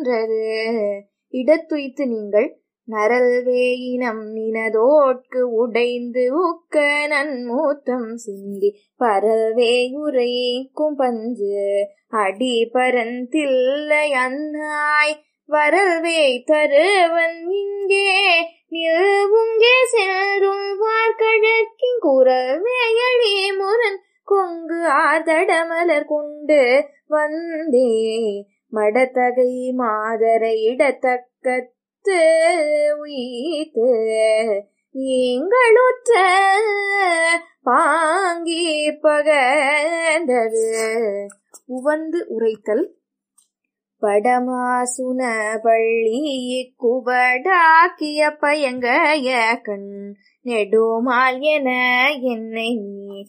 சான்றது இடத்துய்த்து நீங்கள் நரல் வேயினம் நினதோட்கு உடைந்து உக்க நன்மூத்தம் சிந்தி பரவே உரைக்கும் பஞ்சு அடி பரந்தில்லை அன்னாய் வரல்வே தருவன் இங்கே நில்வுங்கே செல்றும் வார்கழக்கின் குரல் வேயழி முரண் கொங்கு ஆதடமலர் கொண்டு வந்தே மடத்தகை மாதரை இடத்தக்கத்து உயித்து நீங்களுற்ற பாங்கி பகந்தது உவந்து உரைத்தல் படமாசுன பள்ளி குபடாக்கிய பயங்கய கண் நெடுமால் என என்னை நீ